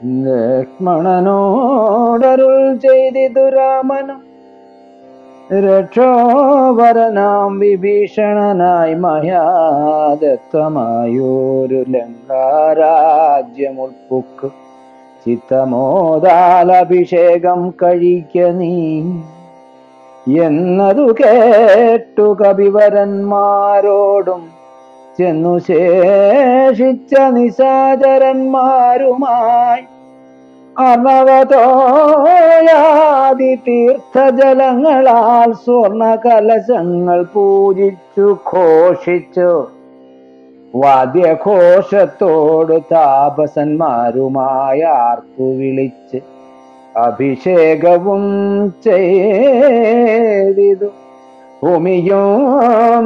ലക്ഷ്മണനോടരുൾ ചെയ്തിതു രാമനും രക്ഷോവരനാം വിഭീഷണനായി മയാദത്തമായൊരു ലങ്കാരാജ്യമുൾപ്പുക്ക് ചിത്തമോദാലഭിഷേകം കഴിക്ക നീ എന്നതു കേട്ടു കവിവരന്മാരോടും ചെന്നു ശേഷിച്ച നിശാചരന്മാരുമായി അർണവതോയാദി തീർത്ഥജലങ്ങളാൽ സ്വർണ കലശങ്ങൾ പൂജിച്ചു ഘോഷിച്ചു വാദ്യഘോഷത്തോട് താപസന്മാരുമായ ആർപ്പു വിളിച്ച് അഭിഷേകവും ചെയ്തിതു ഭൂമിയും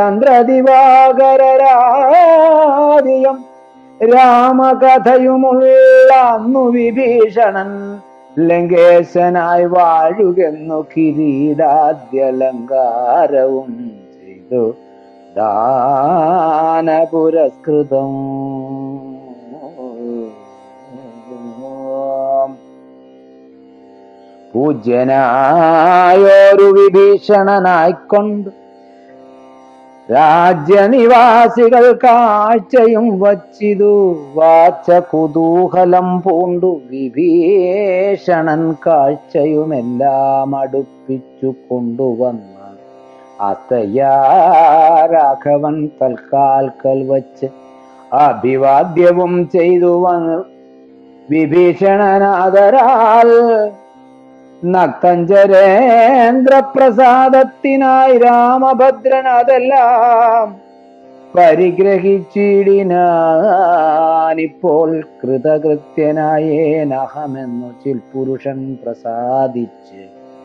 ചന്ദ്രദിവാകരാദിയും രാമകഥയുമുള്ള അന്നു വിഭീഷണൻ ലങ്കേശനായി വാഴുകെന്നു കിരീടാദ്യലങ്കാരവും ചെയ്തു ദാന പുരസ്കൃതം പൂജ്യനായൊരു വിഭീഷണനായിക്കൊണ്ട് രാജ്യനിവാസികൾ കാഴ്ചയും വച്ചിതു വാച്ച കുതൂഹലം പൂണ്ടു വിഭീഷണൻ കാഴ്ചയുമെല്ലാം അടുപ്പിച്ചു കൊണ്ടുവന്ന അത്തയ്യാ രാഘവൻ തൽക്കാൽക്കൽ വച്ച് അഭിവാദ്യവും ചെയ്തു വന്നു വിഭീഷണനാദരാൽ നക്തഞ്ചരേന്ദ്രപ്രസാദത്തിനായി രാമഭദ്രൻ അതെല്ലാം പരിഗ്രഹിച്ചിടിനാനിപ്പോൾ കൃതകൃത്യനായേനഹമെന്നു ചിൽപുരുഷൻ പ്രസാദിച്ച്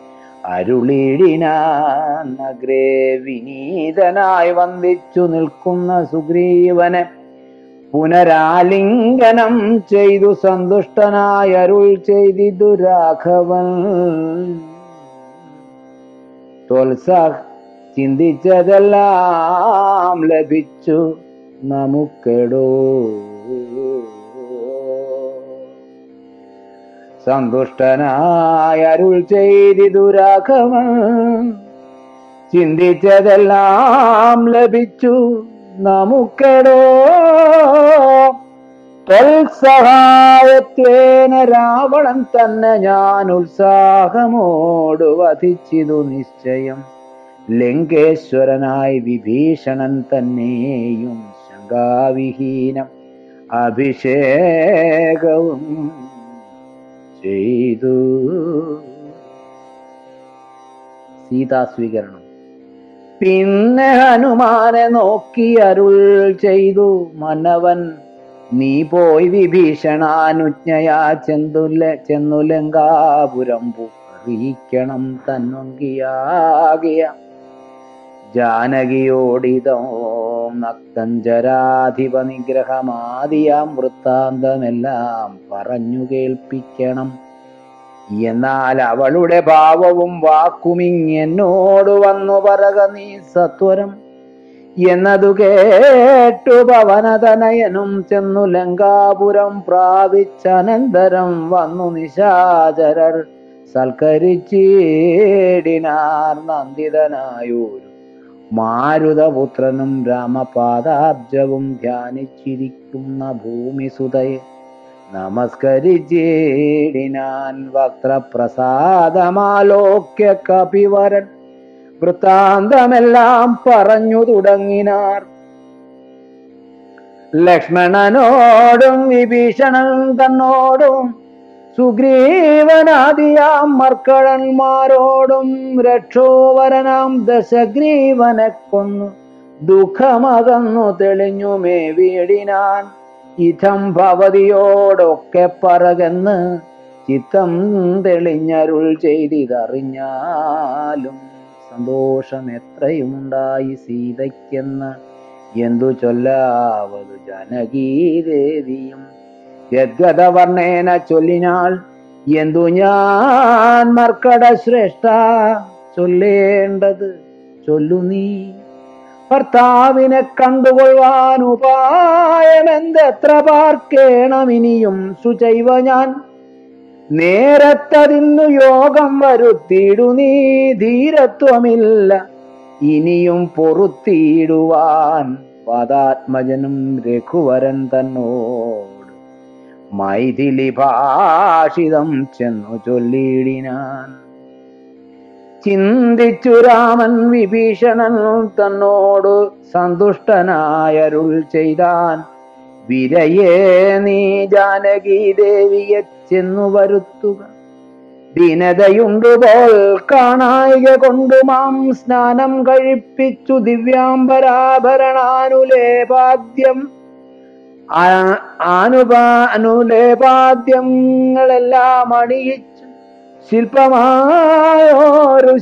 അരുളിടിനാൻ അഗ്രേ വിനീതനായി വന്ദിച്ചു നിൽക്കുന്ന സുഗ്രീവനെ പുനരാലിംഗനം ചെയ്തു സന്തുഷ്ടനായി അരുൾ ചെയ്തിതു രാഘവൻ ത്വത്സഹ ചിന്തിച്ചതെല്ലാം ലഭിച്ചു നമുക്കെടോ സന്തുഷ്ടനായി അരുൾ ചെയ്തിതു രാഘവൻ ചിന്തിച്ചതെല്ലാം ലഭിച്ചു നമുക്കെടോ തൽസഹായത്വേന രാവണൻ തന്നെ ഞാൻ ഉത്സാഹമോട് വധിച്ചിതു നിശ്ചയം ലങ്കേശ്വരനായി വിഭീഷണൻ തന്നെയും ശങ്കാവിഹീനം അഭിഷേകവും ചെയ്തു സീതാസ്വീകരണം പിന്നെ ഹനുമാനെ നോക്കി അരുൾ ചെയ്തു മനവൻ നീ പോയി വിഭീഷണാനുജ്ഞയാ ചെന്തുല ചെന്നുലങ്കാപുരം അറിയിക്കണം തന്നൊങ്കിയാകിയ ജാനകിയോടിതോ നക്തഞ്ചരാധിപ നിഗ്രഹമാദിയാം വൃത്താന്തമെല്ലാം പറഞ്ഞു കേൾപ്പിക്കണം എന്നാൽ അവളുടെ ഭാവവും വാക്കുമിങ്ങെന്നോട് വന്നു പറക നീ സത്വരം എന്നതു കേട്ടു പവനതനയനും ചെന്നു ലങ്കാപുരം പ്രാപിച്ചനന്തരം വന്നു നിശാചരർ സൽക്കരിച്ചിടിനാർ നന്ദിതനായൊരു മാരുതപുത്രനും രാമപാദാബ്ജവും ധ്യാനിച്ചിരിക്കുന്ന ഭൂമിസുതയെ നമസ്കരിച്ചിടിനാൻ വക്രപ്രസാദമാലോക്യ കപിവരൻ വൃത്താന്തമെല്ലാം പറഞ്ഞു തുടങ്ങിനാർ ലക്ഷ്മണനോടും വിഭീഷണൻ തന്നോടും സുഗ്രീവനാദിയാം മർക്കഴന്മാരോടും രക്ഷോവരനാം ദശഗ്രീവനെ കൊന്നു ദുഃഖമകന്നു തെളിഞ്ഞുമേ വീടിനാൻ ഇതം ഭവതിയോടൊക്കെ പറകെന്ന് ചിത്തം തെളിഞ്ഞരുൾ ചെയ്തിതറിഞ്ഞാലും സന്തോഷം എത്രയുമുണ്ടായി സീതയ്ക്കെന്ന് എന്തു ചൊല്ലാവതു ജനകീദേവിയും ഗദ്ഗതവർണ്ണേന ചൊല്ലിനാൾ എന്തു ഞാൻ മർക്കട ശ്രേഷ്ഠ ചൊല്ലേണ്ടത് ചൊല്ലു നീ ഭർത്താവിനെ കണ്ടുകൊള്ളുവാൻ ഉപായമെന്തെത്ര പാർക്കേണം ഇനിയും സുചൈവ ഞാൻ നേരത്തതിന്നു യോഗം വരുത്തിയിടു നീ ധീരത്വമില്ല ഇനിയും പൊറുത്തിയിടുവാൻ പദാത്മജനും രഘുവരൻ തന്നോട് മൈഥിലി ഭാഷിതം ചെന്നു ചൊല്ലിയിടിനാൻ ചിന്തിച്ചു രാമൻ വിഭീഷണൻ തന്നോട് സന്തുഷ്ടനായരുൾ ചെയ്താൻ വിരയേ നീ ജാനകി ദേവിയെ ചെന്നു വരുത്തുക ദീനതയുണ്ടുപോൽ കാണായിക കൊണ്ടു മാം സ്നാനം കഴിപ്പിച്ചു ദിവ്യാംബരാഭരണാനുലേപാദ്യം ആ- ആനുപാ അനുലേപാദ്യങ്ങളെല്ലാം അണിയിച്ചു ശില്പമായോരു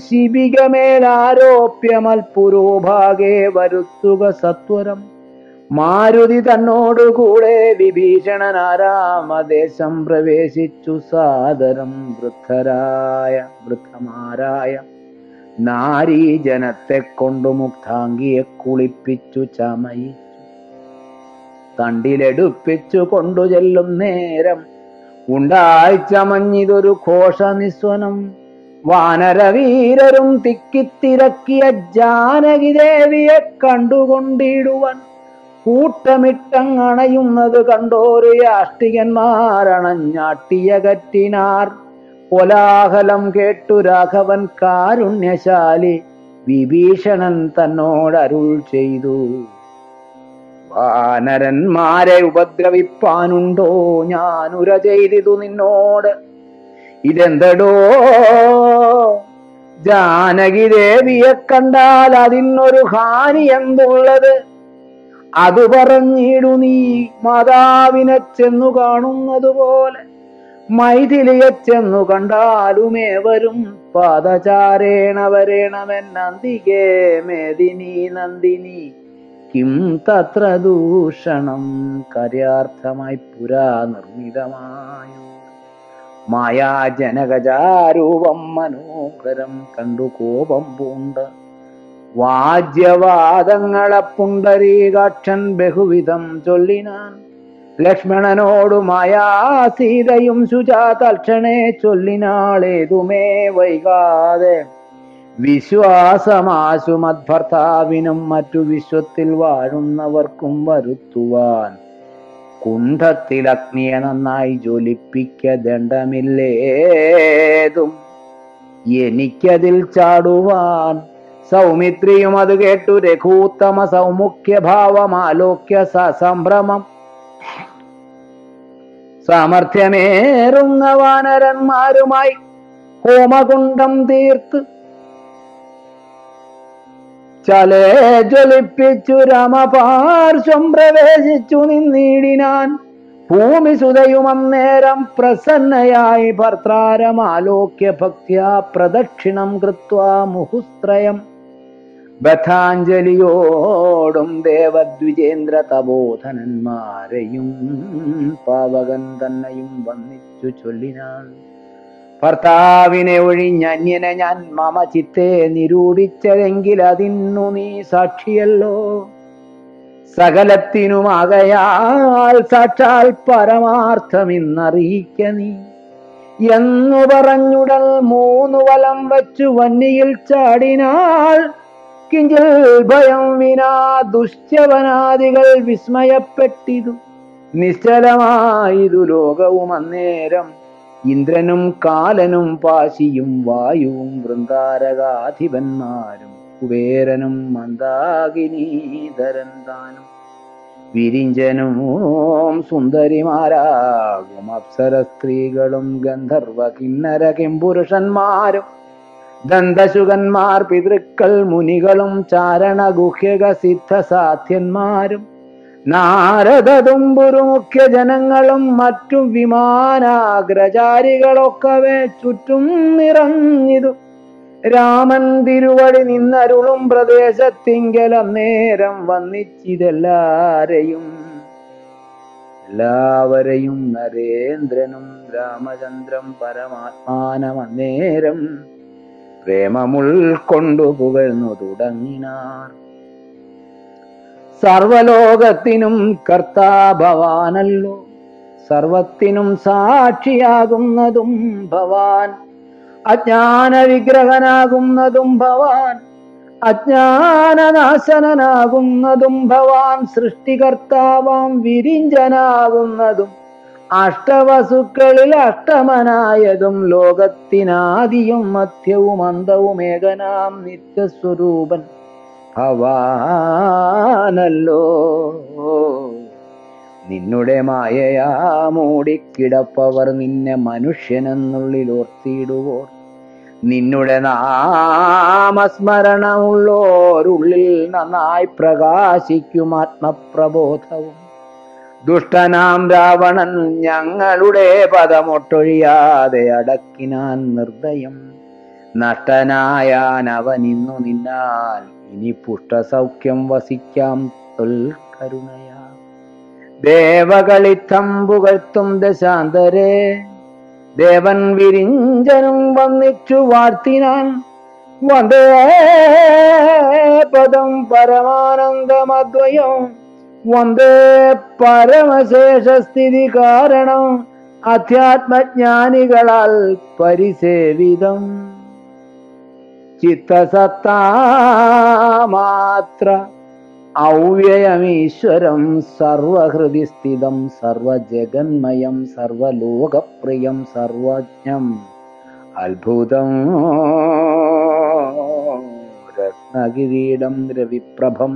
ശിബികമേലാരോപ്യമൽപുരോഭാഗേ വരുത്തുക സത്വരം മാരുതി തന്നോടുകൂടെ വിഭീഷണനാരാമദേശം പ്രവേശിച്ചു സാദരം വൃദ്ധരായ വൃദ്ധമാരായ നാരീജനത്തെ കൊണ്ടു മുക്താംഗിയെ കുളിപ്പിച്ചു ചമയിച്ചു തണ്ടിലെടുപ്പിച്ചു കൊണ്ടു ചെല്ലും നേരം ഉണ്ടായി ചമഞ്ഞിതൊരു ഘോഷ നിസ്വനം വാനരവീരരും തിക്കിത്തിരക്കിയ ജാനകി ദേവിയെ കണ്ടുകൊണ്ടിടുവാൻ കൂട്ടമിട്ടങ്ങണയുന്നത് കണ്ടോരു യാഷ്ടികന്മാരണഞ്ഞാട്ടിയകറ്റിനാർ കോലാഹലം കേട്ടു രാഘവൻ കാരുണ്യശാലി വിഭീഷണൻ തന്നോടരുൾ ചെയ്തു വാനരന്മാരെ ഉപദ്രവിപ്പാനുണ്ടോ ഞാൻ ഉര ചെയ്തിതു നിന്നോട് ഇതെന്തടോ ജാനകി ദേവിയെ കണ്ടാൽ അതിനൊരു ഹാനി എന്തുള്ളത് അത് പറഞ്ഞിടു നീ മാതാവിനെ ചെന്നു കാണുന്നത് പോലെ മൈഥിലിയെ ചെന്നു കണ്ടാലുമേവരും പാദചാരേണ വരേണമെന്നന്തികേ മേദിനി നന്ദിനി കിം തത്ര ദൂഷണം കാര്യാർത്ഥമായി പുരാ നിർമ്മിതമായോ മായാജനകജാരൂപം മനോഹരം കണ്ടു കോപം പൂണ്ട് വാദ്യവാദങ്ങളെ പുണ്ടരീകാക്ഷൻ ബഹുവിധം ചൊല്ലിനാൻ ലക്ഷ്മണനോടു മായാ സീതയും ശുചാ തൽക്ഷണേ ചൊല്ലിനാളേതുമേ വൈകാതെ വിശ്വാസമാശു മദ്ഭർത്താവിനും മറ്റു വിശ്വത്തിൽ വാഴുന്നവർക്കും വരുത്തുവാൻ കുണ്ഠത്തിൽ അഗ്നിയെ നന്നായി ജ്വലിപ്പിക്ക ദണ്ഡമില്ലേതും എനിക്കതിൽ ചാടുവാൻ സൗമിത്രിയും അത് കേട്ടു രഘൂത്തമ സൗമുഖ്യ ഭാവമാലോക്യ സസംഭ്രമം സാമർഥ്യമേറുന്ന വാനരന്മാരുമായി ഹോമകുണ്ഡം തീർത്ത് ചലേ ജ്വലിപ്പിച്ചു രാമപാർശ്വം പ്രവേശിച്ചു നിന്നിടിനാൻ ഭൂമി സുതയുമന്നേരം പ്രസന്നയായി ഭർത്താരമാലോക്യ ഭക്ത്യാ പ്രദക്ഷിണം കൃത്വാ മുഹുസ്ത്രയം ബഥാഞ്ജലിയോടും ദേവദ്വിജേന്ദ്ര തപോധനന്മാരെയും പാവകൻ തന്നെയും വന്നിച്ചു ചൊല്ലിനാൻ ഭർത്താവിനെ ഒഴിഞ്ഞന്യനെ ഞാൻ മമ ചിത്തെ നിരൂപിച്ചതെങ്കിൽ അതിന്നു നീ സാക്ഷിയല്ലോ സകലത്തിനുമാകയാൽ സാക്ഷാൽ പരമാർത്ഥമിന്നറിയിക്ക നീ എന്നു പറഞ്ഞുടൽ മൂന്നു വലം വച്ചു വന്നിയിൽ ചാടിനാൾ കിഞ്ചിൽ ഭയം വിനാ ദുശ്ചവനാദികൾ വിസ്മയപ്പെട്ടിതു നിശ്ചലമായതു ലോകവും അന്നേരം ഇന്ദ്രനും കാലനും പാശിയും വായുവും വൃന്ദാരകാധിപന്മാരും കുബേരനും മന്ദാകിനീധരൻ താനും വിരിഞ്ചനും സുന്ദരിമാരാകും അപ്സര സ്ത്രീകളും ഗന്ധർവ കിന്നര കിംപുരുഷന്മാരും ദന്തശുകന്മാർ പിതൃക്കൾ മുനികളും ചാരണ ഗുഹ്യക സിദ്ധ സാധ്യന്മാരും നാരദതുമ്പുരു മുഖ്യ ജനങ്ങളും മറ്റു വിമാനാഗ്രചാരികളൊക്കവേ ചുറ്റും നിറഞ്ഞിതു രാമൻ തിരുവടി നിന്നരുളും പ്രദേശത്തിങ്കൽ അന്നേരം വന്നിച്ചിതെല്ലാരെയും എല്ലാവരെയും നരേന്ദ്രനും രാമചന്ദ്രം പരമാത്മാനം അന്നേരം പ്രേമമുൾക്കൊണ്ടു പുകഴ്ന്നു തുടങ്ങിനാർ സർവലോകത്തിനും കർത്താഭവാനല്ലോ സർവത്തിനും സാക്ഷിയാകുന്നതും ഭവാൻ അജ്ഞാന വിഗ്രഹനാകുന്നതും ഭവാൻ അജ്ഞാനനാശനനാകുന്നതും ഭവാൻ സൃഷ്ടികർത്താവാം വിരിഞ്ചനാകുന്നതും അഷ്ടവസുക്കളിൽ അഷ്ടമനായതും ലോകത്തിനാദിയും മധ്യവും അന്തവും ഏകനാം നിത്യസ്വരൂപൻ ഭവാനല്ലോ നിന്നുടെ മായയാ മൂടിക്കിടപ്പവർ നിന്നെ മനുഷ്യനെന്നുള്ളിൽ ഓർത്തിയിടുവോർ നിന്നുടെ നാമസ്മരണമുള്ളോരുള്ളിൽ നന്നായി പ്രകാശിക്കും ആത്മപ്രബോധവും ദുഷ്ടനാം രാവണൻ ഞങ്ങളുടെ പദമൊട്ടൊഴിയാതെ അടക്കിനാൻ നിർദ്ദയം നഷ്ടനായാൻ അവൻ ഇന്നു നിന്നാൽ ഇനി പുഷ്ടസൗഖ്യം വസിക്കാം തൊൽക്കരുണയാ ദേവകളിത്തമ്പുകഴ്ത്തും ദശാന്തരേ ദേവൻ വിരിഞ്ചനും വന്നിച്ചു വാർത്തിനാൻ വന്ദേ പദം പരമാനന്ദമദ്വയം വന്ദേ പരമശേഷസ്ഥിതി കാരണം അധ്യാത്മജ്ഞാനികളാൽ പരിസേവിതം ചിത്തസത്താമാത്ര ഔവ്യയമീശ്വരം സർവഹൃദി സ്ഥിതം സർവജഗന്മയം സർവലോകപ്രിയം സർവജ്ഞം അത്ഭുതം രത്നകിരീടം രവിപ്രഭം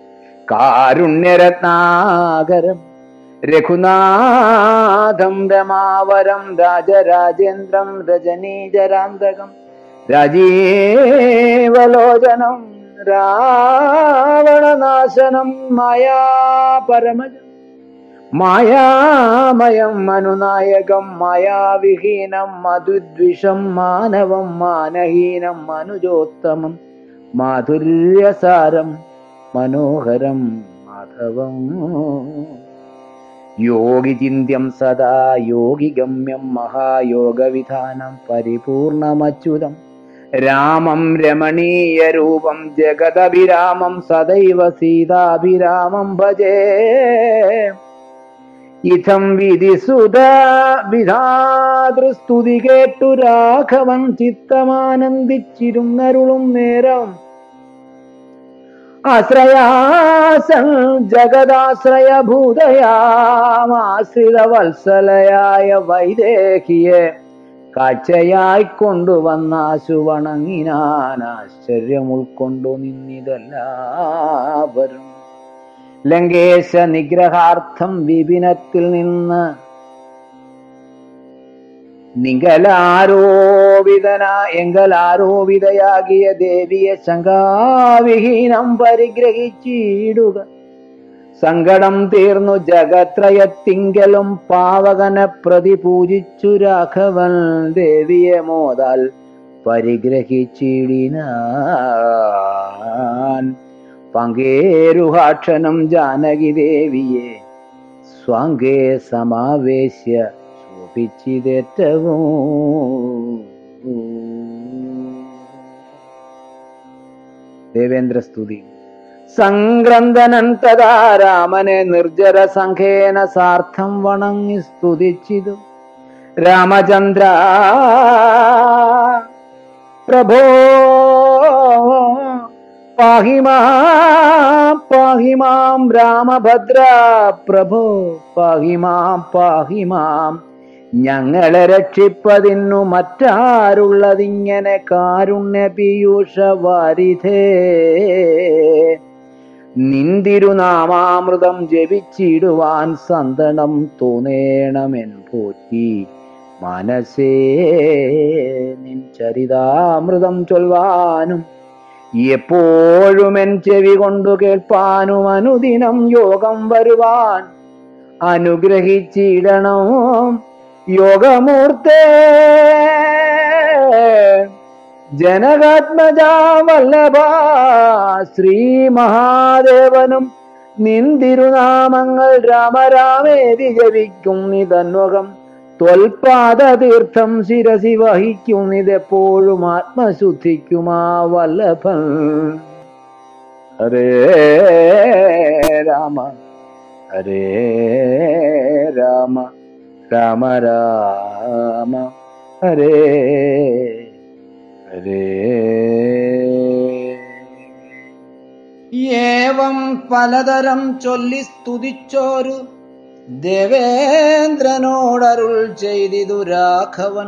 കാരുണ്യരത്നാകരം രഘുനാഥം രമാവരം രാജരാജേന്ദ്രം രജനീജരാന്തകം രാജീവലോചനം രാവണനാശനം മായാ പരമജം മായാമയം മനുനായകം മായാവിഹീനം മധുദ്വിഷം മാനവം മാനഹീനം മനുജോത്തമം മാധുര്യസാരം മനോഹരം മാധവം യോഗിചിന്യം സദാ യോഗിഗമ്യം മഹായോഗവിധാനം പരിപൂർണമച്യുതം രാമം രമണീയരൂപം ജഗദഭിരാമം സദൈവ സീതാഭിരാമം ഭജേ ഇതം വിധിസുത വിധാതൃസ്തുതി കേട്ടു രാഘവൻ ചിത്തമാനന്ദിച്ചിരുന്നരുളും നേരം ആശ്രയാസൻ ജഗദാശ്രയഭൂതയാമാശ്രിത വത്സലയായ വൈദേഹിയെ കാഴ്ചയായി കൊണ്ടുവന്നാശു വണങ്ങിനാൻ ആശ്ചര്യം ഉൾക്കൊണ്ടു നിന്നിതെല്ലാവരും ലങ്കേശ നിഗ്രഹാർത്ഥം വിപിനത്തിൽ നിന്ന് നിങ്കലാരോപിതന എങ്കലാരോപിതയാകിയ ദേവിയെ ശങ്കാവിഹീനം പരിഗ്രഹിച്ചിടുക സങ്കടം തീർന്നു ജഗത്രയത്തിങ്കലും പാവകനെ പ്രതി പൂജിച്ചു രാഘവൻ ദേവിയെ മോതാൽ പരിഗ്രഹിച്ചിടിനാൻ പങ്കേരുഹാക്ഷണം ജാനകി ദേവിയെ സ്വാങ്കേ സമാവേശ്യ ശോഭിച്ചിതേറ്റവും ദേവേന്ദ്രസ്തുതി സംഗ്രന്ഥനൻ തഥാ രാമനെ നിർജര സംഖേന സാർത്ഥം വണങ്ങി സ്തുതിച്ചിതു രാമചന്ദ്ര പ്രഭോ പാഹിമാം പാഹിമാം രാമഭദ്ര പ്രഭോ പാഹിമാം പാഹിമാം ഞങ്ങളെ രക്ഷിപ്പതിന്നു മറ്റാരുള്ളതിങ്ങനെ കാരുണ്യ പീയൂഷ വാരിധേ നിന്തിരുനാമാമൃതം ജപിച്ചിടുവാൻ സന്തണം തോന്നേണമെൻ പോറ്റി മനസ്സേ നിൻ ചരിതാമൃതം ചൊൽവാനും എപ്പോഴും എൻ ചെവി കൊണ്ടു കേൾപ്പാനും അനുദിനം യോഗം വരുവാൻ അനുഗ്രഹിച്ചിടണം യോഗമൂർത്തേ ജനകാത്മജാ വല്ലഭ ശ്രീ മഹാദേവനും നിന്തിരുനാമങ്ങൾ രാമരാമേതി ജപിക്കും നിതന്വകം ത്വൽപാദ തീർത്ഥം ശിരസി വഹിക്കും ഇതെപ്പോഴും ആത്മശുദ്ധിക്കുമാ വല്ലഭൻ ഹരേ രാമ ഹരേ രാമ രാമ രാമ ഹരേ ഹരേ ഏവം പലതരം ചൊല്ലി സ്തുതിച്ചോരു ദേവേന്ദ്രനോടരുൾ ചെയ്തിതു രാഘവൻ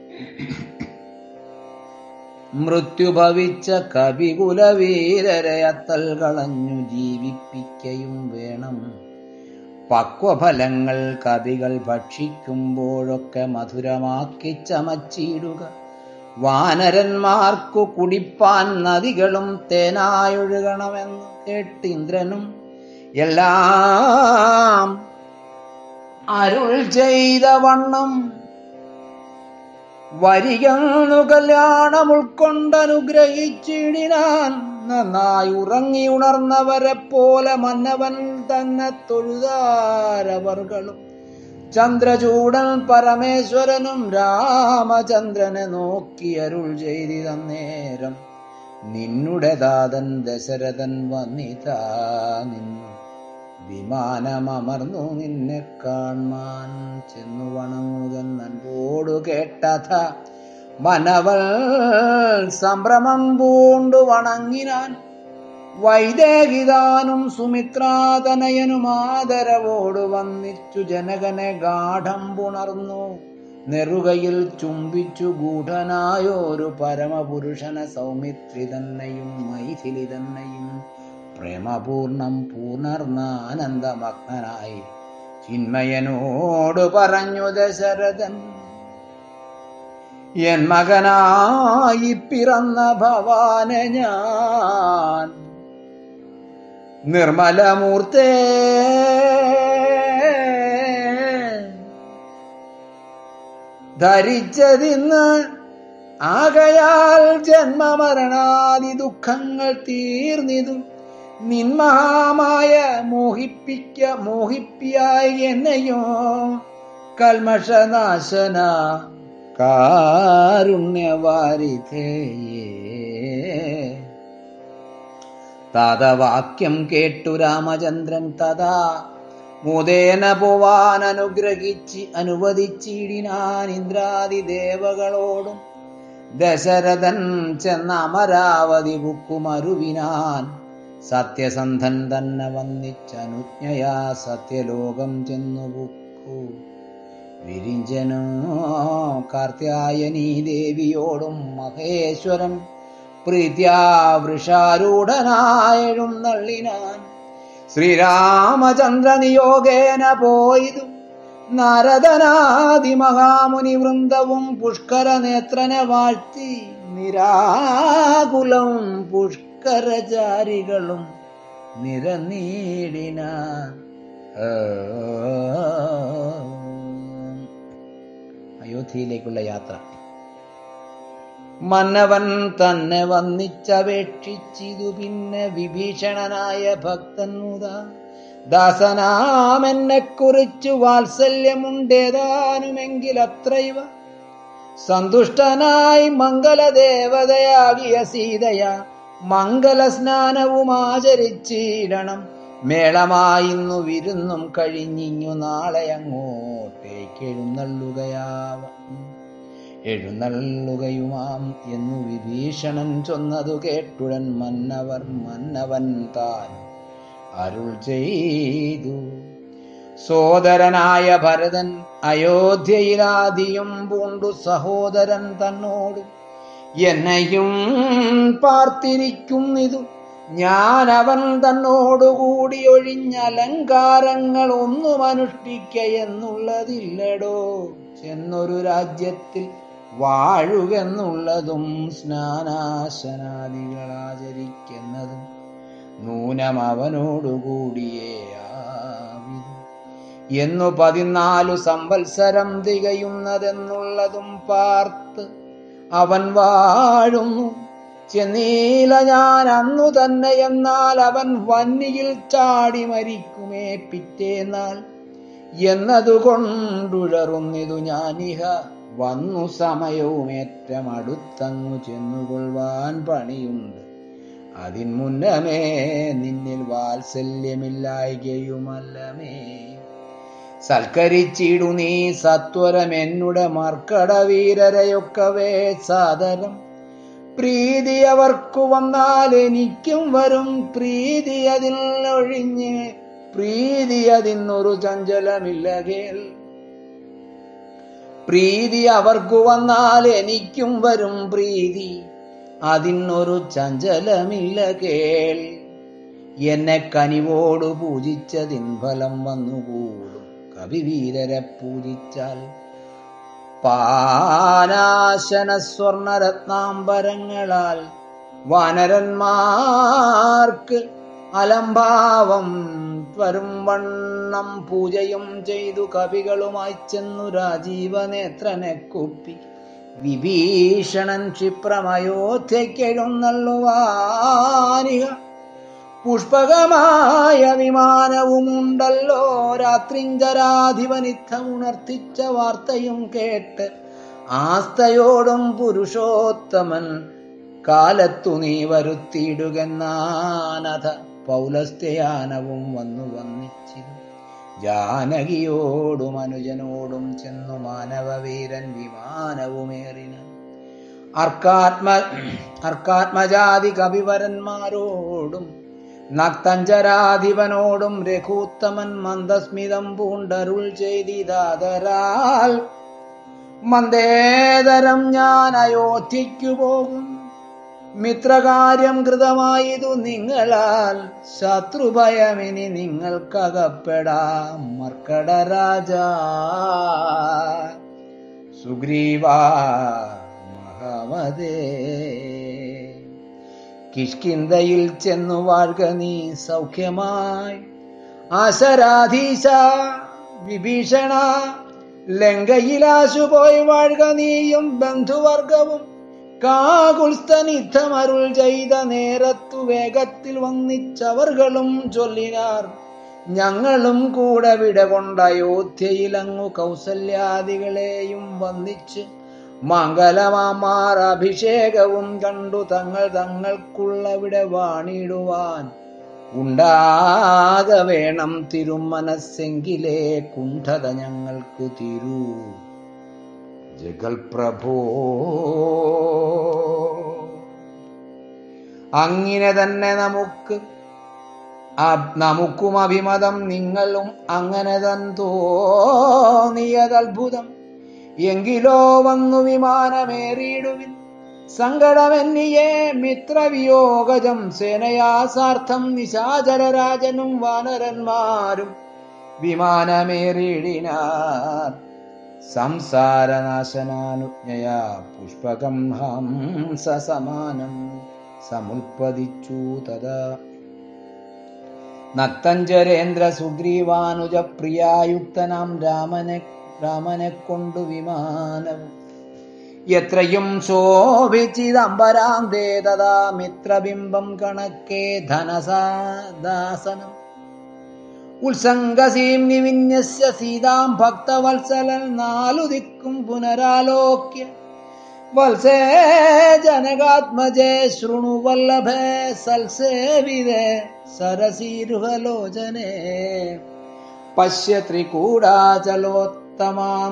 മൃത്യു ഭവിച്ച കവികുലവീരരെ അത്തൽ കളഞ്ഞു ജീവിപ്പിക്കയും വേണം പക്വഫലങ്ങൾ കവികൾ ഭക്ഷിക്കുമ്പോഴൊക്കെ മധുരമാക്കി ചമച്ചിടുക വാനരന്മാർക്കു കുടിപ്പാൻ നദികളും തേനായൊഴുകണമെന്ന് കേട്ടിന്ദ്രനും എല്ലാം അരുൾ ചെയ്ത വണ്ണം വരികന്നു കല്യാണം ഉൾക്കൊണ്ടനുഗ്രഹിച്ചിടിനാൻ നന്നായി ഉറങ്ങി ഉണർന്നവരെ പോലെ മന്നവൻ തന്നെ തൊഴുതാരവർകളും ചന്ദ്രചൂടൻ പരമേശ്വരനും രാമചന്ദ്രനെ നോക്കി അരുൾ ചെയ്തിതന്നേരം നിന്നുടെ ദാതൻ ദശരഥൻ വന്നിതാ നിന്നു വിമാനമർന്നു നിന്നെ കാൺമാൻ ചെന്നു വണങ്ങുകൻ നൻപോടു കേട്ടഥ മനവൾ സംഭ്രമം പൂണ്ടു വണങ്ങിനാൻ വൈദേഹിതാനും സുമിത്രാതനയനും ആദരവോട് വന്നിച്ചു ജനകനെ ഗാഠം പുണർന്നു നെറുകയിൽ ചുംബിച്ചു ഗൂഢനായോരു പരമപുരുഷനെ സൗമിത്രി തന്നെയും മൈഥിലി തന്നെയും പ്രേമപൂർണം പൂർണ്ണർന്ന ആനന്ദമഗ്നനായി ചിന്മയനോട് പറഞ്ഞു ദശരഥൻ എൻ മകനായി പിറന്ന ഭവാനെ ഞാൻ നിർമ്മലമൂർത്തേ ധരിച്ചതിന്ന് ആകയാൽ ജന്മമരണാദി ദുഃഖങ്ങൾ തീർന്നിതു നിന്മഹാമായ മോഹിപ്പിക്ക മോഹിപ്പിയായി എന്നെയോ കൽമഷനാശന കാരുണ്യവാരിധേയേ താതവാക്യം കേട്ടു രാമചന്ദ്രൻ തഥാ മുതേന പോവാൻ അനുഗ്രഹിച്ച് അനുവദിച്ചിടിനാൻ ഇന്ദ്രാദി ദേവകളോടും ദശരഥൻ ചെന്ന അമരാവതി ബുക്കുമരുവിനാൻ സത്യസന്ധൻ തന്നെ വന്നിച്ചനുജ്ഞയാ സത്യലോകം ചെന്നു ബുക്കു വിരിഞ്ചനോ കാർത്യായനീ ദേവിയോടും മഹേശ്വരൻ പ്രീത്യാ വൃഷാരൂഢനായഴും നള്ളിനാൻ ശ്രീരാമചന്ദ്ര നിയോഗേന പോയിതു നാരദനാദി മഹാമുനി വൃന്ദവും പുഷ്കര നേത്രനെ വാഴ്ത്തി നിരാകുലം പുഷ്കരചാരികളും നിരനീടിന അയോധ്യയിലേക്കുള്ള യാത്ര മന്നവൻ തന്നെ വന്നിച്ചപേക്ഷിച്ചിതു പിന്നെ വിഭീഷണനായ ഭക്തൻ മുത ദാസനാമെന്നെ കുറിച്ചു വാത്സല്യമുണ്ടേതാനുമെങ്കിൽ അത്രൈവ സന്തുഷ്ടനായി മംഗലദേവതയാകിയ സീതയ മംഗല സ്നാനവും ആചരിച്ചിടണം മേളമായിന്നു വിരുന്നും കഴിഞ്ഞിങ്ങു നാളെ അങ്ങോട്ടേക്ക് എഴുന്നള്ളുകയാവ എഴുന്നള്ളുകയുമാം എന്നു വിഭീഷണൻ ചൊന്നതു കേട്ടുടൻ മന്നവർ മന്നവൻ താൻ അരുൾ ചെയ്തു സോദരനായ ഭരതൻ അയോധ്യയിലാദിയും പൂണ്ടു സഹോദരൻ തന്നോട് എന്നെയും പാർത്തിരിക്കുന്നിതു ഞാൻ അവൻ തന്നോടുകൂടി ഒഴിഞ്ഞ അലങ്കാരങ്ങൾ ഒന്നും അനുഷ്ഠിക്ക എന്നുള്ളതില്ലടോ ചെന്നൊരു രാജ്യത്തിൽ വാഴുകെന്നുള്ളതും സ്നാനാശനാദികൾ ആചരിക്കുന്നതും നൂനം അവനോടുകൂടിയേ ആവിതു എന്നു പതിനാലു സംവത്സരം തികയുന്നതെന്നുള്ളതും പാർത്ത് അവൻ വാഴുന്നു ചെന്നീല ഞാൻ അന്നു തന്നെ എന്നാൽ അവൻ വന്നിയിൽ ചാടി മരിക്കുമേ പിറ്റേന്നാൾ എന്നതുകൊണ്ടുഴറുന്നിതു ഞാനിഹ വന്നു സമയവും ഏറ്റം അടുത്തങ്ങു ചെന്നുകൊള്ളുവാൻ പണിയുണ്ട് അതിൻ മുന്നമേ നിന്നിൽ വാത്സല്യമില്ലായികയുമല്ലമേ സൽക്കരിച്ചിടു നീ സത്വരം എന്നുടെ മർക്കട വീരരെയൊക്കവേ സാദരം പ്രീതി അവർക്കു വന്നാൽ എനിക്കും വരും പ്രീതി അതിൽ ഒഴിഞ്ഞ് പ്രീതി അതിനൊരു ചഞ്ചലമില്ല കേൾ പ്രീതി അവർക്കു വന്നാൽ എനിക്കും വരും പ്രീതി അതിനൊരു ചഞ്ചലമില്ല കേൾ എന്നെ കനിവോട് പൂജിച്ചതിൻ ഫലം വന്നുകൂടും കവിവീരരെ പൂജിച്ചാൽ പാനാശന സ്വർണരത്നാംബരങ്ങളാൽ വാനരന്മാർക്ക് അലംഭാവം വരും വണ്ണം പൂജയും ചെയ്തു കവികളുമായി ചെന്നു രാജീവനേത്രനെ കുപ്പി വിഭീഷണൻ ക്ഷിപ്രമയോധ്യക്കെഴുന്നള്ളുവാനിക പുഷ്പകമായ വിമാനവുമുണ്ടല്ലോ രാത്രിഞ്ചരാധിപനിത്തം ഉണർത്തിച്ച വാർത്തയും കേട്ട് ആസ്തയോടും പുരുഷോത്തമൻ കാലത്തു നീ വരുത്തിയിടുകെന്നാനഥ പൗലസ്ത്യാനവും വന്നു വന്നിച്ചിരു ജാനകിയോടും അനുജനോടും ചെന്നു മാനവവീരൻ വിമാനവുമേറിന അർക്കാത്മ അർക്കാത്മജാതി കവിവരന്മാരോടും നക്തഞ്ചരാധിപനോടും രഘൂത്തമൻ മന്ദസ്മിതം പൂണ്ടരുൾ ചെയ്തിതാതരാൽ മന്ദേതരം ഞാൻ അയോധ്യയ്ക്കു പോകും മിത്രകാര്യം കൃതമായതു നിങ്ങളാൽ ശത്രുഭയമിനി നിങ്ങൾക്കകപ്പെടാം മർക്കട രാജ സുഗ്രീവ മഹാമതേ കിഷ്കിന്തയിൽ ചെന്നു വാഴ്ക നീ സൗഖ്യമായി ആശരാധീശ വിഭീഷണ ലങ്കയിലാശു പോയി വാഴ്ക നീയും ബന്ധുവർഗവും കാകുൽസ്തനിദ്ധമരുൾ ചെയ്ത നേരത്തു വേഗത്തിൽ വന്നിച്ചവർകളും ചൊല്ലിനാർ ഞങ്ങളും കൂടെ വിട കൊണ്ട് അയോധ്യയിലങ്ങു കൗസല്യാദികളെയും വന്നിച്ച് മംഗലമാമാർ അഭിഷേകവും കണ്ടു തങ്ങൾ തങ്ങൾക്കുള്ളവിടെ വാണിടുവാൻ ഉണ്ടാക വേണം തിരുമനസ്സെങ്കിലേ കുണ്ഠത ഞങ്ങൾക്ക് തിരു ജഗൽ പ്രഭോ അങ്ങനെ തന്നെ നമുക്ക് അ- നമുക്കും അഭിമതം നിങ്ങളും അങ്ങനെ തൻ തോന്നിയതത്ഭുതം എങ്കിലോ വന്നു വിമാനമേറിയിടുവിൻ സങ്കടമെന്നിയേ മിത്രവിയോഗജം സേനയാസാർത്ഥം നിശാചരരാജനും വാനരന്മാരും വിമാനമേറിയിടിനാർ സംസാരനാശനാനുജ്ഞയാ പുഷ്പകം ഹംസ സമാനം സമുൽപ്പതിച്ചു തഥാ നക്തഞ്ചരേന്ദ്ര സുഗ്രീവാനുജ പ്രിയായുക്തനാം രാമനെ രാമനെ കൊണ്ടു വിമാനവും എത്രയും ശോഭിച്ചിതമ്പരാന്തേ തഥാ മിത്രബിംബം കണക്കേ ധനസാദാസനം ഉത്സംഗസീം നിവിന്യസ്യ സീതാം ഭക്തവത്സലൻ നാലു ദിക്കും പുനരാലോക്യ വത്സേ ജനകാത്മജേ ശൃണു വല്ലഭേ സൽസേവിതേ സരസീരുഹലോചനേ പശ്യ ത്രികൂടാചലോത്തമാം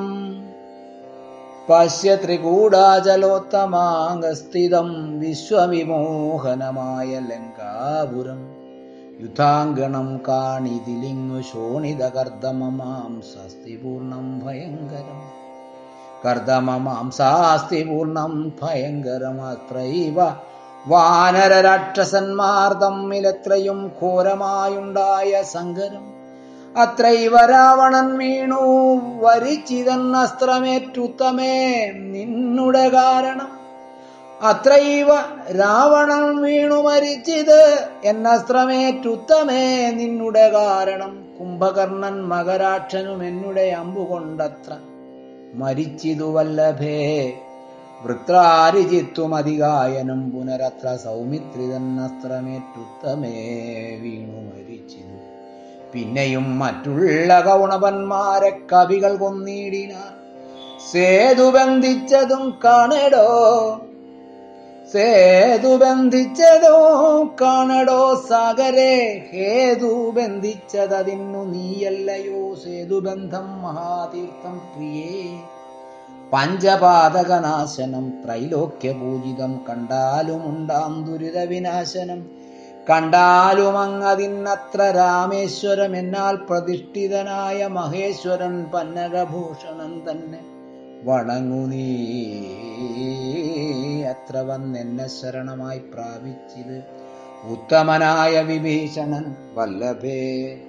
പശ്യ ത്രികൂടാചലോത്തമാംഗസ്ഥിതം വിശ്വവിമോഹനമായ ലങ്കാപുരം യുദ്ധാങ്കണം കാണിതിലിങ്ങു ശോണിത കർദമമാം ശാസ്തിപൂർണം ഭയങ്കരം കർദമമാം ശാസ്തിപൂർണം ഭയങ്കരമാത്രൈവ വാനര രാക്ഷസന്മാർ തമ്മിലെത്രയും ഘോരമായുണ്ടായ സങ്കരം അത്രൈവ രാവണൻ വീണു വരിച്ചിതൻ അസ്ത്രമേറ്റുത്തമേ നിന്നുടെ കാരണം അത്രൈവ രാവണൻ വീണു മരിച്ചിത് എന്നസ്ത്രമേറ്റുത്തമേ നിന്നുടെ കാരണം കുംഭകർണൻ മകരാക്ഷനും എന്നുടെ അമ്പുകൊണ്ടത്ര മരിച്ചിതു വല്ലഭേ വൃത്രാരിജിത്തും അധികായനും പുനരത്ര സൗമിത്രിതൻ അസ്ത്രമേറ്റുത്തമേ വീണു മരിച്ചിതു പിന്നെയും മറ്റുള്ള കൗണവന്മാരെ കവികൾ കൊന്നിടിനാർ സേതു ബന്ധിച്ചതും കാണടോ സേതു ബന്ധിച്ചതോ കാണടോ സാഗരെ ഹേതു ബന്ധിച്ചതതിന്നു നീയല്ലയോ സേതുബന്ധം മഹാതീർത്ഥം പ്രിയേ പഞ്ചപാതകനാശനം ത്രൈലോക്യപൂജിതം കണ്ടാലുമുണ്ടാം ദുരിത വിനാശനം കണ്ടാലും അങ്ങതിന്നത്ര രാമേശ്വരം എന്നാൽ പ്രതിഷ്ഠിതനായ മഹേശ്വരൻ പന്നകഭൂഷണൻ തന്നെ വണങ്ങു നീ അത്ര വന്നെന്നെ ശരണമായി പ്രാപിച്ചിത് ഉത്തമനായ വിഭീഷണൻ വല്ലഭേ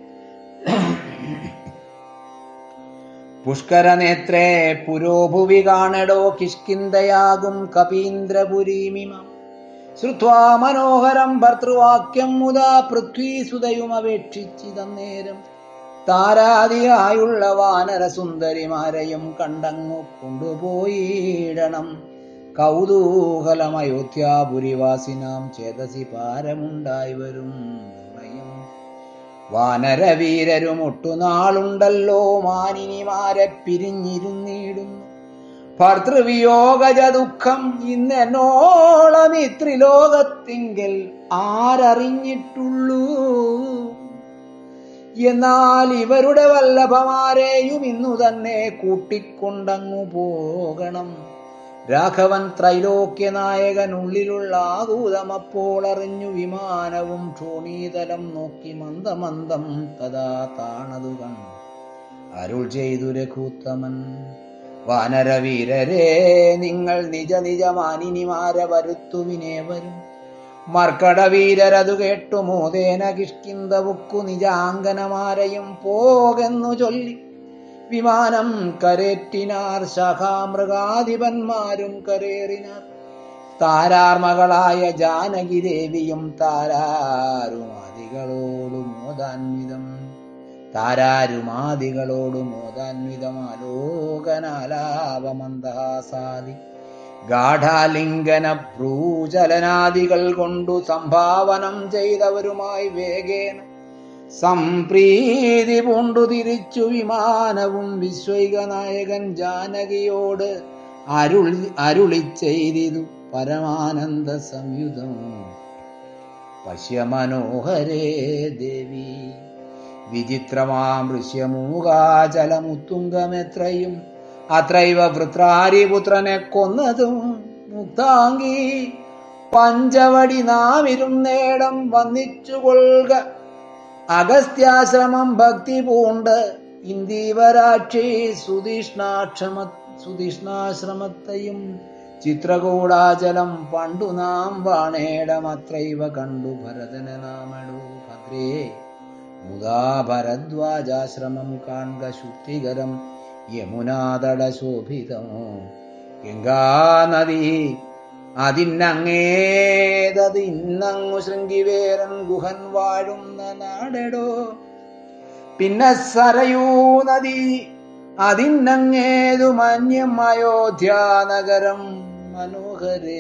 പുഷ്കരനേത്രേ പുരോഭുവി കാണടോ കിഷ്കിന്തയാകും കപീന്ദ്രപുരീമിമം ശ്രുത്വാ മനോഹരം ഭർത്തൃവാക്യം മുതാ പൃഥ്വീസുതയുമപേക്ഷിച്ചിതന്നേരം താരാദിയായുള്ള വാനരസുന്ദരിമാരെയും കണ്ടങ്ങു കൊണ്ടുപോയിടണം കൗതൂഹലമയോധ്യാപുരിവാസിനാം ചേതസി പാരമുണ്ടായി വരും നിർണയം വാനരവീരരും ഒട്ടുനാളുണ്ടല്ലോ മാനിനിമാരെ പിരിഞ്ഞിരുന്നിടുന്നു ഭർത്തൃവിയോഗജ ദുഃഖം ഇന്നെന്നോളം ഇത്രിലോകത്തിങ്കിൽ ആരറിഞ്ഞിട്ടുള്ളൂ എന്നാൽ ഇവരുടെ വല്ലഭമാരെയും ഇന്നു തന്നെ കൂട്ടിക്കൊണ്ടങ്ങു പോകണം രാഘവൻ ത്രൈലോക്യ നായകനുള്ളിലുള്ള ആകൂതമപ്പോൾ അറിഞ്ഞു വിമാനവും ക്ഷോണീതലം നോക്കി മന്ദമന്ദം തഥാ താണതു കണ്ടു അരുൾ ചെയ്തു രഘൂത്തമൻ വാനരവീരരെ നിങ്ങൾ നിജ നിജ മാനിനിമാരെ വരുത്തുവിനെ വരും മർക്കടവീരരതു കേട്ടു മോദേന കിഷ്കിന്തവുക്കു നിജാങ്കനമാരെയും പോകെന്നു ചൊല്ലി വിമാനം കരേറ്റിനാർ ശാഖാമൃഗാധിപന്മാരും കരേറിനാർ താരാർമകളായ ജാനകി ദേവിയും താരാരുമാദികളോടു മോദാന്വിതം താരാരുമാദികളോടു മോദാന്വിതം ആലോകനാലാപമന്ദഹാസാദി ഗാഠാലിംഗന ഭ്രൂചലനാദികൾ കൊണ്ടു സംഭാവനം ചെയ്തവരുമായി വേഗേന സംപ്രീതി പൂണ്ടു തിരിച്ചു വിമാനവും വിശ്വൈക നായകൻ ജാനകിയോട് അരുളി അരുളി ചെയ്തിതു പരമാനന്ദ സംയുതം പശ്യ മനോഹരേ ദേവി വിചിത്രമാം ഋഷ്യമൂകാചലമുത്തുങ്കമെത്രയും അത്രൈവ വൃത്രാരിപുത്രനെ കൊന്നതും മുക്താംഗി പഞ്ചവടി നാമിരുന്നേടം വന്നിച്ചുകൊള്ളുക അഗസ്ത്യാശ്രമം ഭക്തി പൂണ്ട് ഇന്ദീവരാക്ഷി സുതീഷ്ണാക്ഷമ സുതീഷ്ണാശ്രമത്തെയും ചിത്രകൂടാചലം പണ്ടു നാം വാണേടമത്രൈവ കണ്ടു ഭരതന നാമടു ഭദ്രേ മുതാ ഭരദ്വാജാശ്രമം കാൺക ശുദ്ധികരം യമുനാതട ശോഭിതമോ ഗംഗാനദി അതിന്നങ്ങേതതിന്നങ്ങു ശൃംഗിവേരൻ ഗുഹൻ വാഴുന്ന നാടെടോ പിന്നെ സരയൂ നദി അതിന്നങ്ങേതു മന്യം അയോധ്യാനഗരം മനോഹരേ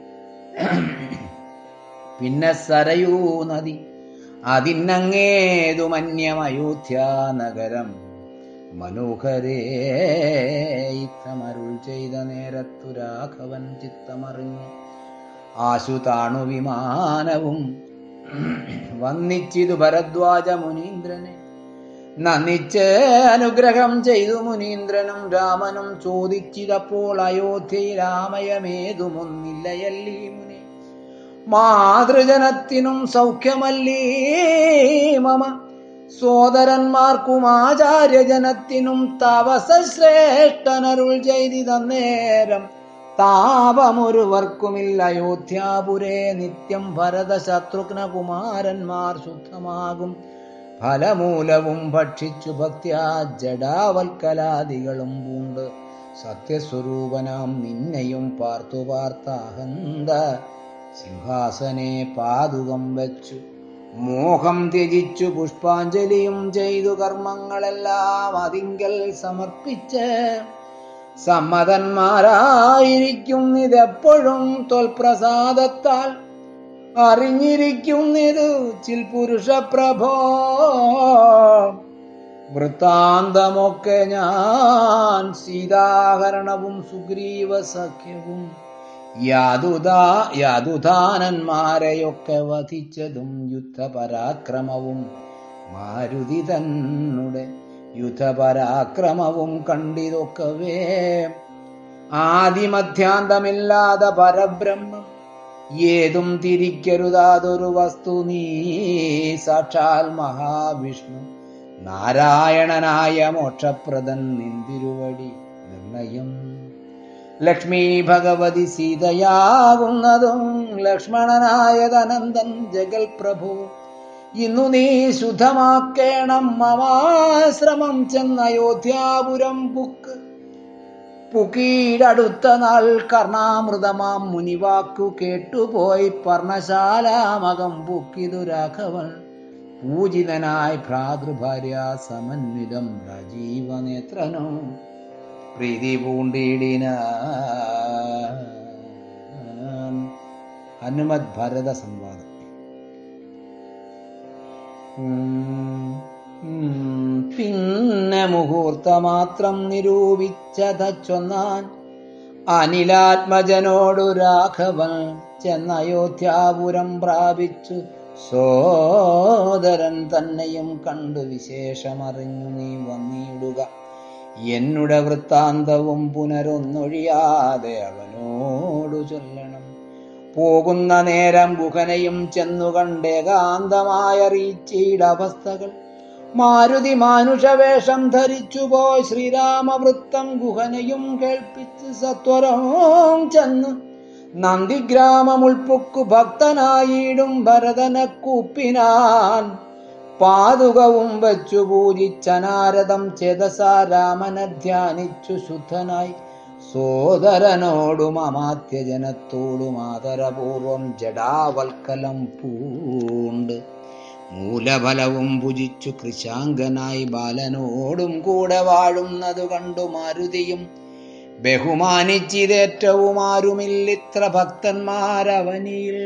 പിന്നെ സരയൂ നദി അതിന്നങ്ങേതു മന്യം അയോധ്യാനഗരം മനോഹരേ ഇത്തമരുൾ ചെയ്ത നേരത്തു രാഘവൻ ചിത്തമറിഞ്ഞ് ആശു താണു വിമാനവും വന്നിച്ചിതു ഭരദ്വാജ മുനീന്ദ്രനെ നന്ദിച്ച് അനുഗ്രഹം ചെയ്തു മുനീന്ദ്രനും രാമനും ചോദിച്ചിതപ്പോൾ അയോധ്യയിൽ രാമയമേതുമൊന്നില്ലയല്ലീ മുനി മാതൃജനത്തിനും സൗഖ്യമല്ലീ മമ സോദരന്മാർക്കും ആചാര്യജനത്തിനും തപസശ്രേഷ്ഠനരുൾ ചെയ്തിതന്നേരം താപമൊരുവർക്കുമില്ല അയോധ്യാപുരേ നിത്യം ഭരത ശത്രുഘ്ന കുമാരന്മാർ ശുദ്ധമാകും ഫലമൂലവും ഭക്ഷിച്ചു ഭക്ത്യാ ജഡാവൽക്കലാദികളും പൂണ്ട് സത്യസ്വരൂപനാം നിന്നെയും പാർത്തു പാർത്താഹന്ത സിംഹാസനെ പാതുകം വെച്ചു മോഹം ത്യജിച്ചു പുഷ്പാഞ്ജലിയും ചെയ്തു കർമ്മങ്ങളെല്ലാം അതിങ്കൽ സമർപ്പിച്ച് സമ്മതന്മാരായിരിക്കുന്നിതെപ്പോഴും തൊൽപ്രസാദത്താൽ അറിഞ്ഞിരിക്കുന്നിതു ചിൽ പുരുഷപ്രഭോ വൃത്താന്തമൊക്കെ ഞാൻ സീതാഹരണവും സുഗ്രീവ സഖ്യവും യാതുതാ യാതുദാനന്മാരെയൊക്കെ വധിച്ചതും യുദ്ധപരാക്രമവും മാരുതി തന്നെ യുദ്ധപരാക്രമവും കണ്ടിതൊക്കവേ ആദിമധ്യാന്തമില്ലാതെ പരബ്രഹ്മം ഏതും തിരിക്കരുതാതൊരു വസ്തു നീ സാക്ഷാൽ മഹാവിഷ്ണു നാരായണനായ മോക്ഷപ്രദൻ നിന്തിരുവടി നിർണയം ലക്ഷ്മി ഭഗവതി സീതയാകുന്നതും ലക്ഷ്മണനായതനന്ദൻ ജഗൽ പ്രഭു ഇന്നു നീ ശുദ്ധമാക്കേണം മമാശ്രമം ചെന്ന അയോധ്യാപുരം പുക്ക് പുകീടടുത്ത നാൾ കർണാമൃതമാം മുനിവാക്കു കേട്ടുപോയി പർണശാലാമകം പുക്കിതു രാഘവൻ പൂജിതനായി ഭ്രാതൃഭാര്യ സമന്വിതം രാജീവനേത്രനോ പ്രീതി പൂണ്ടിടിന ഹനുമത് ഭരത സംവാദം ഉം, ഉം, പിന്നെ മുഹൂർത്തമാത്രം നിരൂപിച്ചത ചൊന്നാൻ അനിലാത്മജനോടു രാഘവൻ ചെന്നയോധ്യാപുരം പ്രാപിച്ചു സോദരൻ തന്നെയും കണ്ടു വിശേഷമറിഞ്ഞു നീ വന്നിടുക എന്നുടെ വൃത്താന്തവും പുനരൊന്നൊഴിയാതെ അവനോടു ചൊല്ലണം പോകുന്ന നേരം ഗുഹനയും ചെന്നു കണ്ടേകാന്തമായ റീച്ചിടവസ്ഥകൾ മാരുതി മാനുഷവേഷം ധരിച്ചുപോയി ശ്രീരാമവൃത്തം ഗുഹനയും കേൾപ്പിച്ച് സത്വരം ചെന്ന് നന്ദിഗ്രാമം ഉൾപ്പൊക്കു ഭക്തനായിടും ഭരതനെ കൂപ്പിനാൻ പാതുകവും വച്ചു പൂജിച്ചനാരദം ചേതസാ രാമനെ ധ്യാനിച്ചു ശുദ്ധനായി സോദരനോടും അമാത്യജനത്തോടും ആദരപൂർവം ജഡാവൽക്കലം പൂണ്ട് മൂലഫലവും ഭുജിച്ചു കൃശാങ്കനായി ബാലനോടും കൂടെ വാഴുന്നതു കണ്ടു മാരുതിയും ബഹുമാനിച്ചിതേറ്റവും ആരുമില്ലിത്ര ഭക്തന്മാരവനിയിൽ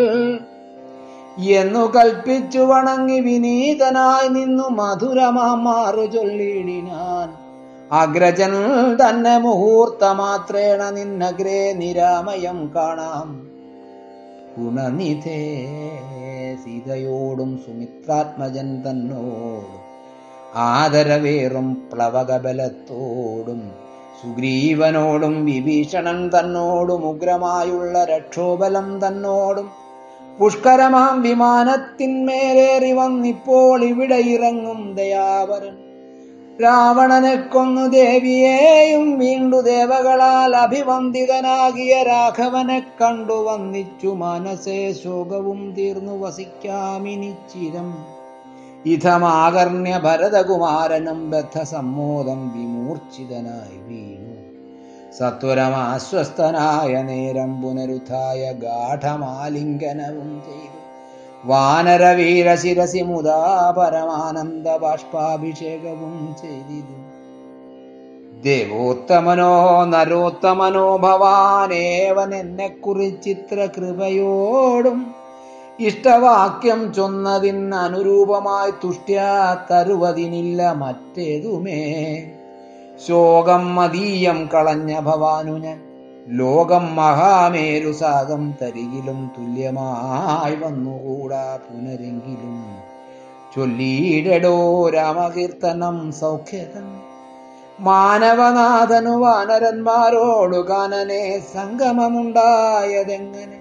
എന്നു കൽപ്പിച്ചു വണങ്ങി വിനീതനായി നിന്നു മധുരമാറു ചൊല്ലിടിനാൻ അഗ്രജൻ തന്നെ മുഹൂർത്തമാത്രേണ നിന്നഗ്രേ നിരാമയം കാണാം ഗുണനിധേ സീതയോടും സുമിത്രാത്മജൻ തന്നോടും ആദരവേറും പ്ലവകബലത്തോടും സുഗ്രീവനോടും വിഭീഷണൻ തന്നോടും ഉഗ്രമായുള്ള രക്ഷോബലം തന്നോടും പുഷ്കരമാം വിമാനത്തിന്മേലേറി വന്നിപ്പോൾ ഇവിടെ ഇറങ്ങും ദയാവരൻ രാവണനെ കൊന്നു ദേവിയെയും വീണ്ടു ദേവകളാൽ അഭിവന്ദിതനാകിയ രാഘവനെ കണ്ടു വന്നിച്ചു മനസ്സേ ശോകവും തീർന്നു വസിക്കാമിനിച്ചിരം ഇതമാകർണ്യ ഭരതകുമാരനും ബദ്ധസമ്മോദം വിമൂർച്ഛിതനായി വീണു സത്വരമാശ്വസ്തനായ നേരം പുനരുദ്ധായ ഗാഠമാലിംഗനവും ചെയ്തു വാനരവീരശിരസി മുതാ പരമാനന്ദ ബാഷ്പാഭിഷേകവും ചെയ്തിതു ദേവോത്തമനോ നരോത്തമനോ ഭവാനേവൻ എന്നെ കുറിച്ചിത്ര കൃപയോടും ഇഷ്ടവാക്യം ചൊന്നതിന് അനുരൂപമായി തുഷ്ട്യാ തരുവതിനില്ല മറ്റേതുമേ ശോകം മതീയം കളഞ്ഞ ഭവാനു ഞാൻ ലോകം മഹാമേരു സാഗം തരികിലും തുല്യമായി വന്നുകൂടാ പുനരെങ്കിലും ചൊല്ലിയിടടോ രാമകീർത്തനം സൗഖ്യതൻ മാനവനാഥനു വാനരന്മാരോടു കാനനെ സംഗമമുണ്ടായതെങ്ങനെ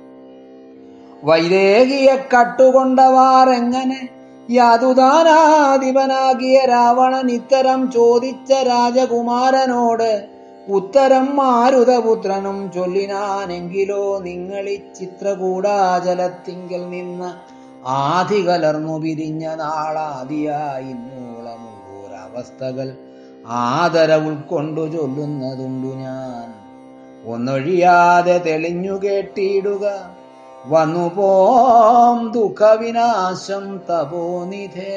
വൈദേഹിയെ കട്ടുകൊണ്ടവാറെങ്ങനെ യാതുദാനാധിപനാകിയ രാവണൻ ഇത്തരം ചോദിച്ച രാജകുമാരനോട് ഉത്തരം മാരുതപുത്രനും ചൊല്ലിനാനെങ്കിലോ നിങ്ങളി ചിത്രകൂടാചലത്തിങ്കൽ നിന്ന് ആധി കലർന്നു പിരിഞ്ഞ നാളാദിയായി മൂളമുള്ളൊരവസ്ഥകൾ ആദര ഉൾക്കൊണ്ടു ചൊല്ലുന്നതുണ്ടു ഞാൻ ഒന്നൊഴിയാതെ തെളിഞ്ഞു കേട്ടിടുക വന്നു പോം ദുഃഖവിനാശം തപോനിധേ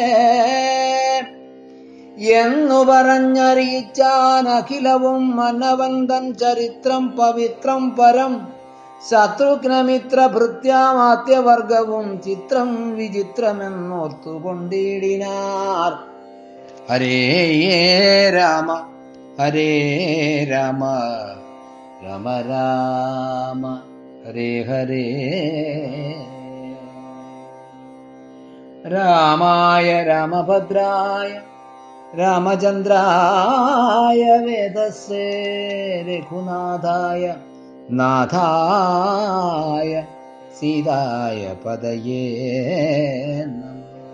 എന്നു പറഞ്ഞറിയിച്ചാൻ അഖിലവും മനവന്തൻ ചരിത്രം പവിത്രം പരം ശത്രുഘ്നമിത്ര ഭൃത്യാമാത്യവർഗവും ചിത്രം വിചിത്രമെന്നോർത്തുകൊണ്ടിടിനാർ ഹരേ രാമ ഹരേ രാമ രമ രാമ ഹരേ ഹരേ രാമായ രാമഭദ്രായ രാമചന്ദ്രായ വേദസേ രഘുനാഥായ നാഥായ സീതായ പദയേ നമഃ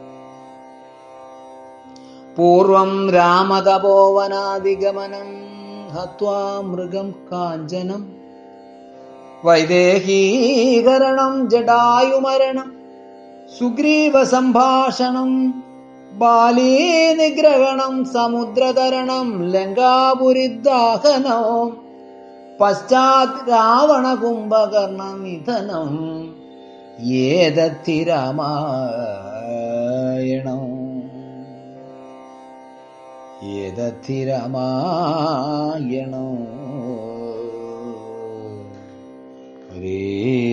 പൂർവം രാമതപോവനാദിഗമനം ഹത്വാ മൃഗം കാഞ്ചനം വൈദേഹീകരണം ജടായുമരണം സുഗ്രീവ സംഭാഷണം ബാലീ നിഗ്രഹണം സമുദ്രതരണം ലങ്കാപുരിദാഹനോ പശ്ചാത് രാവണ കുംഭകർണ നിധനം ഏതത്തി രാമായണം ഏതത്തി രാമായണോ ഹരേ